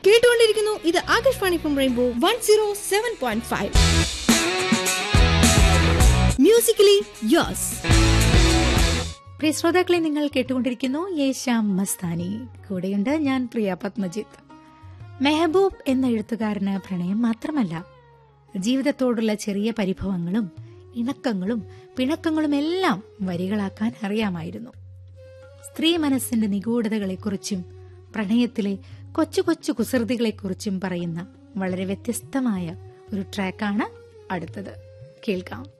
കേട്ടുകൊണ്ടിരിക്കുന്നു ഇത് Akashvani from rainbow one zero seven point five musically yours പ്രിയ ശ്രോതാക്കളെ നിങ്ങൾ കേട്ടുകൊണ്ടിരിക്കുന്നു യേശാം മസ്താനി കൂടെയുണ്ട് ഞാൻ പ്രിയ പത്മജിത്ത് മെഹബൂബ് എന്ന എഴുത്തുകാരന് പ്രണയം മാത്രമല്ല ജീവിതത്തോടുള്ള ചെറിയ പരിഭവങ്ങളും ഇണക്കങ്ങളും പിണക്കങ്ങളും എല്ലാം വരികളാക്കാൻ അറിയാമായിരുന്നു സ്ത്രീ മനസ്സിന്റെ നിഗൂഢതകളെക്കുറിച്ചും പ്രണയത്തിലെ കൊച്ചു കൊച്ചു കുസൃതികളെക്കുറിച്ചും പറയുന്ന വളരെ വ്യത്യസ്തമായ ഒരു ട്രാക്കാണ് അടുത്തത് കേൾക്കാം